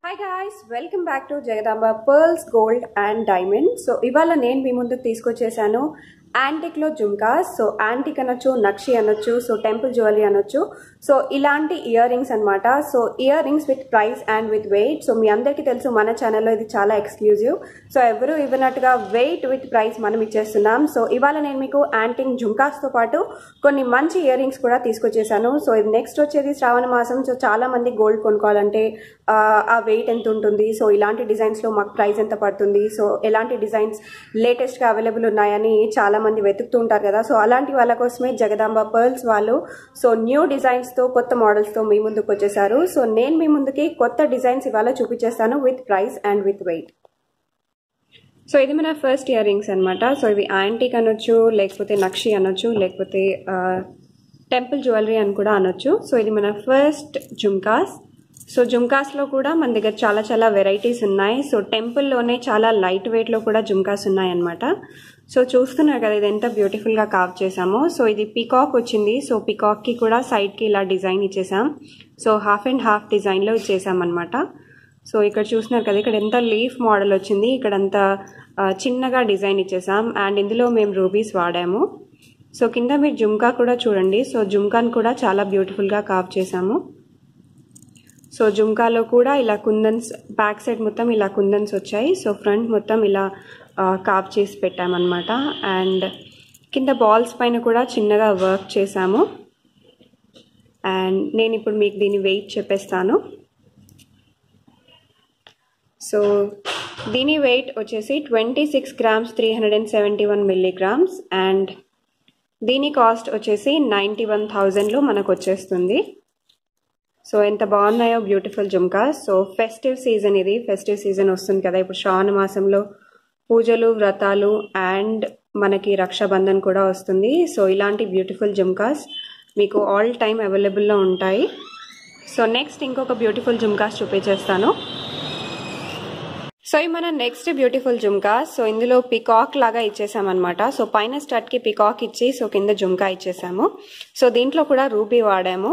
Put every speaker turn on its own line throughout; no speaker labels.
hi guys welcome back to Jagadamba pearls gold and diamond so ఇవాళ నేను మీ ముందుకు తీసుకొచ్చేసాను యాంటిక్లో జుమ్కాస్ సో యాంటిక్ అనొచ్చు నక్షి అనొచ్చు సో టెంపుల్ జ్యువెలరీ అనొచ్చు సో ఇలాంటి ఇయర్ రింగ్స్ అనమాట so ear rings with price and with weight so మీ అందరికీ తెలుసు మన ఛానల్లో ఇది చాలా ఎక్స్క్లూజివ్ సో ఎవరు ఇవ్వనట్టుగా వెయిట్ విత్ ప్రైస్ మనం ఇచ్చేస్తున్నాం సో ఇవాళ నేను మీకు యాంటిక్ జుమ్కాస్తో పాటు కొన్ని మంచి ఇయర్ రింగ్స్ కూడా తీసుకొచ్చేసాను సో ఇది నెక్స్ట్ వచ్చేది శ్రావణ మాసం సో చాలా మంది గోల్డ్ కొనుక్కోవాలంటే ఆ, ఆ వెయిట్ ఎంత ఉంటుంది సో ఇలాంటి డిజైన్స్లో మాకు ప్రైస్ ఎంత పడుతుంది సో ఎలాంటి డిజైన్స్ లేటెస్ట్గా అవైలబుల్ ఉన్నాయని చాలా మంది వెతుకుతూ ఉంటారు కదా సో అలాంటి వాళ్ళ కోసమే జగదాంబ పర్ల్స్ వాళ్ళు సో న్యూ డిజైన్స్తో కొత్త మోడల్స్తో మీ ముందుకు వచ్చేసారు సో నేను మీ ముందుకి కొత్త డిజైన్స్ ఇవాళ చూపించేస్తాను with price and with weight so ఇది మన ఫస్ట్ ఇయర్ రింగ్స్ అనమాట సో ఇవి యాంటిక్ అనొచ్చు లేకపోతే నక్షి అనొచ్చు లేకపోతే టెంపుల్ జ్యువెలరీ అని కూడా అనొచ్చు సో ఇది మన ఫస్ట్ జుమ్కాస్ సో జుమ్కాస్లో కూడా మన దగ్గర చాలా చాలా వెరైటీస్ ఉన్నాయి సో టెంపుల్లోనే చాలా లైట్ వెయిట్లో కూడా జుమ్కాస్ ఉన్నాయి అనమాట సో చూస్తున్నారు కదా ఇది ఎంత బ్యూటిఫుల్గా కావ్ చేసామో సో ఇది పికాక్ వచ్చింది సో పికాక్కి కూడా సైడ్కి ఇలా డిజైన్ ఇచ్చేసాం సో హాఫ్ అండ్ హాఫ్ డిజైన్లో ఇచ్చేసాం అనమాట సో ఇక్కడ చూస్తున్నారు కదా ఇక్కడ ఎంత లీఫ్ మోడల్ వచ్చింది ఇక్కడ అంత ఆ, చిన్నగా డిజైన్ ఇచ్చేసాం అండ్ ఇందులో మేము రూబీస్ వాడాము సో కింద మీరు జుమ్కా కూడా చూడండి సో జుమ్కాని కూడా చాలా బ్యూటిఫుల్గా కావ్ చేసాము సో జుమ్కాలో కూడా ఇలా కుందన్స్ బ్యాక్ సైడ్ మొత్తం ఇలా కుందన్స్ వచ్చాయి సో ఫ్రంట్ మొత్తం ఇలా కాప్ చేసి పెట్టామన్నమాట అండ్ కింద బాల్స్ పైన కూడా చిన్నగా వర్క్ చేసాము అండ్ నేను ఇప్పుడు మీకు దీని వెయిట్ చెప్పేస్తాను సో దీని వెయిట్ వచ్చేసి twenty six grams three hundred and seventy one milligrams and దీని కాస్ట్ వచ్చేసి నైంటీ వన్ థౌజండ్లో మనకు వచ్చేస్తుంది సో ఎంత బాగున్నాయో beautiful jhumka so festive season ఇది ఫెస్టివ్ సీజన్ వస్తుంది కదా ఇప్పుడు శ్రావణ మాసంలో పూజలు వ్రతాలు అండ్ మనకి రక్షాబంధన్ కూడా వస్తుంది సో ఇలాంటి బ్యూటిఫుల్ జుమ్కాస్ మీకు ఆల్ టైమ్ అవైలబుల్లో ఉంటాయి సో నెక్స్ట్ ఇంకొక బ్యూటిఫుల్ జుమ్కాస్ చూపించేస్తాను సో ఈ మన నెక్స్ట్ బ్యూటిఫుల్ జుమ్కా సో ఇందులో పికాక్ లాగా ఇచ్చేసామన్నమాట సో పైన స్టడ్కి పికాక్ ఇచ్చి సో కింద జుమ్కా ఇచ్చేసాము సో దీంట్లో కూడా రూబీ వాడాము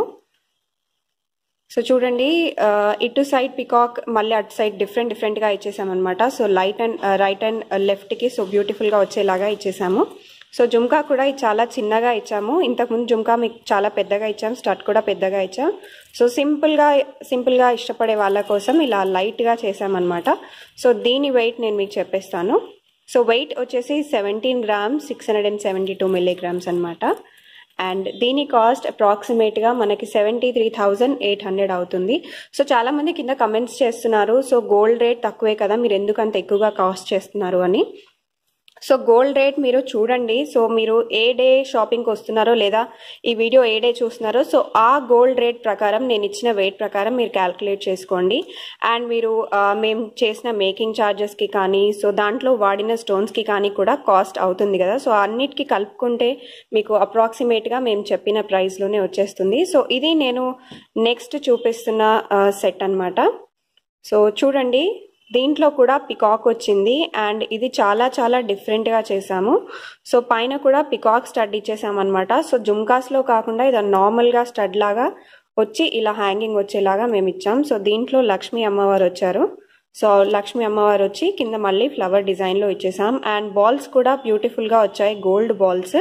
సో చూడండి ఆ, ఇటు సైడ్ పికాక్ మళ్ళీ అటు సైడ్ డిఫరెంట్ డిఫరెంట్గా ఇచ్చేసామన్నమాట so light and right and లెఫ్ట్కి సో బ్యూటిఫుల్గా వచ్చేలాగా ఇచ్చేసాము సో జుమ్కా కూడా ఇది చాలా చిన్నగా ఇచ్చాము ఇంతకుముందు జుమ్కా మీకు చాలా పెద్దగా ఇచ్చాం స్టట్ కూడా పెద్దగా ఇచ్చాం సో సింపుల్గా సింపుల్గా ఇష్టపడే వాళ్ళ కోసం ఇలా లైట్గా చేసామన్నమాట సో దీని వెయిట్ నేను మీకు చెప్పేస్తాను సో వెయిట్ వచ్చేసి seventeen grams six hundred and seventy two milligrams అనమాట అండ్ దీని కాస్ట్ అప్రాక్సిమేట్గా మనకి seventy three thousand eight hundred అవుతుంది సో చాలా మంది కింద కమెంట్స్ చేస్తున్నారు సో గోల్డ్ రేట్ తక్కువే కదా మీరు ఎందుకు అంత ఎక్కువగా కాస్ట్ చేస్తున్నారు అని సో గోల్డ్ రేట్ మీరు చూడండి సో మీరు ఏ డే షాపింగ్కి వస్తున్నారో లేదా ఈ వీడియో ఏ డే చూస్తున్నారో సో ఆ గోల్డ్ రేట్ ప్రకారం నేను ఇచ్చిన వెయిట్ ప్రకారం మీరు క్యాల్కులేట్ చేసుకోండి అండ్ మీరు ఆ, మేము చేసిన మేకింగ్ ఛార్జెస్కి కానీ సో దాంట్లో వాడిన స్టోన్స్కి కానీ కూడా కాస్ట్ అవుతుంది కదా సో అన్నిటికీ కలుపుకుంటే మీకు అప్రాక్సిమేట్గా మేము చెప్పిన ప్రైస్లోనే వచ్చేస్తుంది సో ఇది నేను నెక్స్ట్ చూపిస్తున్న సెట్ అన్నమాట సో చూడండి దీంట్లో కూడా పికాక్ వచ్చింది అండ్ ఇది చాలా చాలా డిఫరెంట్గా చేసాము సో పైన కూడా పికాక్ స్టడ్ ఇచ్చేసామన్నమాట సో జుమ్కాస్లో కాకుండా ఇది నార్మల్గా స్టడ్ లాగా వచ్చి ఇలా హ్యాంగింగ్ వచ్చేలాగా మేము ఇచ్చాం సో దీంట్లో లక్ష్మీ అమ్మవారు వచ్చారు సో లక్ష్మీ అమ్మవారు వచ్చి కింద మళ్ళీ ఫ్లవర్ డిజైన్లో ఇచ్చేసాం అండ్ బాల్స్ కూడా బ్యూటిఫుల్గా వచ్చాయి గోల్డ్ బాల్స్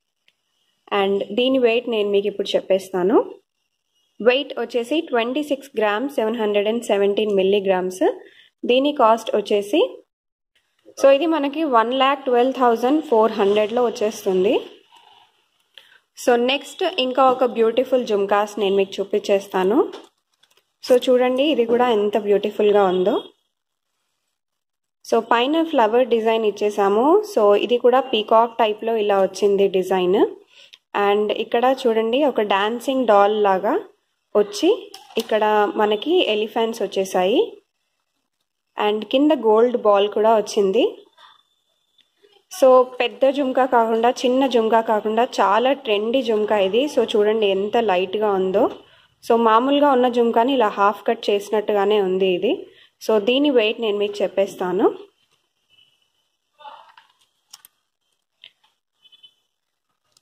అండ్ దీని వెయిట్ నేను మీకు ఇప్పుడు చెప్పేస్తాను వెయిట్ వచ్చేసి twenty six grams seven hundred and seventeen milligrams దీని కాస్ట్ వచ్చేసి సో ఇది మనకి one lakh twelve thousand four హండ్రెడ్లో వచ్చేస్తుంది సో నెక్స్ట్ ఇంకా ఒక బ్యూటిఫుల్ జుమ్కాస్ నేను మీకు చూపించేస్తాను సో చూడండి ఇది కూడా ఎంత బ్యూటిఫుల్గా ఉందో సో పైన ఫ్లవర్ డిజైన్ ఇచ్చేసాము సో ఇది కూడా పీకాక్ టైప్లో ఇలా వచ్చింది డిజైన్ అండ్ ఇక్కడ చూడండి ఒక డాన్సింగ్ డాల్ లాగా వచ్చి ఇక్కడ మనకి ఎలిఫెంట్స్ వచ్చేసాయి అండ్ కింద గోల్డ్ బాల్ కూడా వచ్చింది సో పెద్ద జుమ్కా కాకుండా చిన్న జుమ్కా కాకుండా చాలా ట్రెండీ జుమ్కా ఇది సో చూడండి ఎంత లైట్గా ఉందో సో మామూలుగా ఉన్న జుమ్కాని ఇలా హాఫ్ కట్ చేసినట్టుగానే ఉంది ఇది సో దీని వెయిట్ నేను మీకు చెప్పేస్తాను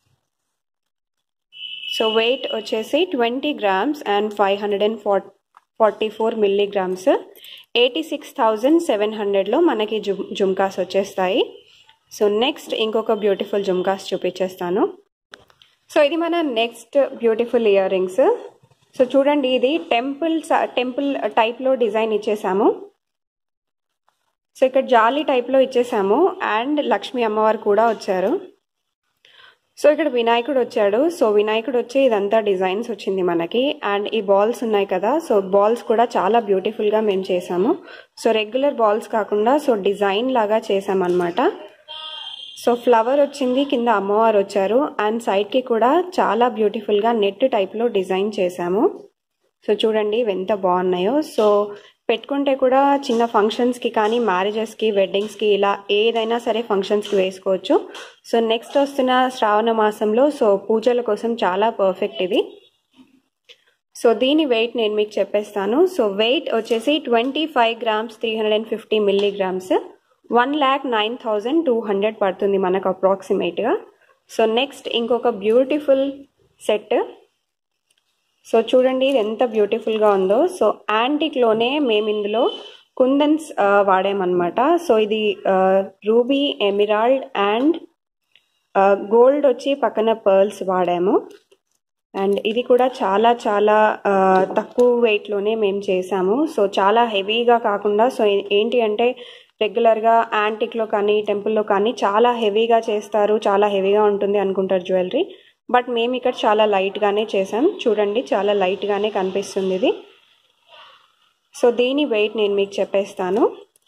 సో వెయిట్ వచ్చేసి twenty grams and five hundred and forty four milligrams eighty six thousand seven హండ్రెడ్లో మనకి జుమ్ జుమ్కాస్ వచ్చేస్తాయి సో నెక్స్ట్ ఇంకొక బ్యూటిఫుల్ జుమ్కాస్ చూపించేస్తాను సో ఇది మన next beautiful ear rings so చూడండి ఇది టెంపుల్ టెంపుల్ టైప్లో డిజైన్ ఇచ్చేసాము సో ఇక్కడ జాలీ టైప్లో ఇచ్చేసాము అండ్ లక్ష్మీ అమ్మవారు కూడా వచ్చారు సో ఇక్కడ వినాయకుడు వచ్చాడు సో వినాయకుడు వచ్చి ఇదంతా డిజైన్స్ వచ్చింది మనకి అండ్ ఈ బాల్స్ ఉన్నాయి కదా సో బాల్స్ కూడా చాలా బ్యూటిఫుల్గా మేము చేసాము సో రెగ్యులర్ బాల్స్ కాకుండా సో డిజైన్ లాగా చేసామన్నమాట సో ఫ్లవర్ వచ్చింది కింద అమ్మవారు వచ్చారు అండ్ సైడ్కి కూడా చాలా బ్యూటిఫుల్గా నెట్ టైప్లో డిజైన్ చేశాము సో చూడండి ఎంత బాగున్నాయో సో పెట్టుకుంటే కూడా చిన్న ఫంక్షన్స్కి కానీ మ్యారేజెస్కి వెడ్డింగ్స్కి ఇలా ఏదైనా సరే ఫంక్షన్స్కి వేసుకోవచ్చు సో నెక్స్ట్ వస్తున్న శ్రావణ మాసంలో సో పూజల కోసం చాలా పర్ఫెక్ట్ ఇది సో దీని వెయిట్ నేను మీకు చెప్పేస్తాను సో వెయిట్ వచ్చేసి twenty five grams three hundred and fifty milligrams one lakh nine thousand two hundred పడుతుంది మనకు అప్రాక్సిమేట్గా సో నెక్స్ట్ ఇంకొక బ్యూటిఫుల్ సెట్ సో చూడండి ఇది ఎంత బ్యూటిఫుల్గా ఉందో సో యాంటిక్లోనే మేము ఇందులో కుందన్స్ వాడామన్నమాట సో ఇది రూబీ ఎమిరాల్డ్ అండ్ గోల్డ్ వచ్చి పక్కన పర్ల్స్ వాడాము అండ్ ఇది కూడా చాలా చాలా తక్కువ వెయిట్లోనే మేము చేసాము సో చాలా హెవీగా కాకుండా సో ఏంటి అంటే రెగ్యులర్గా యాంటిక్లో కానీ టెంపుల్లో కానీ చాలా హెవీగా చేస్తారు చాలా హెవీగా ఉంటుంది అనుకుంటారు జ్యువెలరీ బట్ మేము ఇక్కడ చాలా లైట్గానే చేసాం చూడండి చాలా లైట్గానే కనిపిస్తుంది ఇది సో దీని వెయిట్ నేను మీకు చెప్పేస్తాను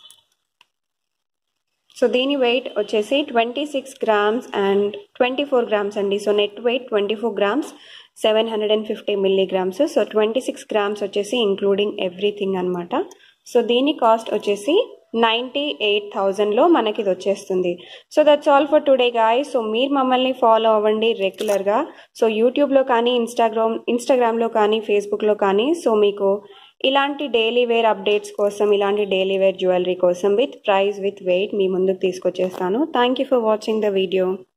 సో దీని వెయిట్ వచ్చేసి twenty six grams and twenty four grams అండి so net weight twenty four grams seven hundred and fifty milligrams so twenty six grams వచ్చేసి ఇంక్లూడింగ్ ఎవ్రీథింగ్ అనమాట సో దీని కాస్ట్ వచ్చేసి నైంటీ ఎయిట్ థౌజండ్లో మనకి ఇది వచ్చేస్తుంది so that's all for today guy so మీరు మమ్మల్ని ఫాలో అవ్వండి రెగ్యులర్గా సో యూట్యూబ్లో కానీ ఇన్స్టాగ్రామ్ ఇన్స్టాగ్రామ్లో కానీ ఫేస్బుక్లో కానీ సో మీకు ఇలాంటి డైలీ వేర్ అప్డేట్స్ కోసం ఇలాంటి డైలీ వేర్ జ్యువెలరీ కోసం విత్ ప్రైస్ విత్ వెయిట్ మీ ముందుకు తీసుకొచ్చేస్తాను thank you for watching the video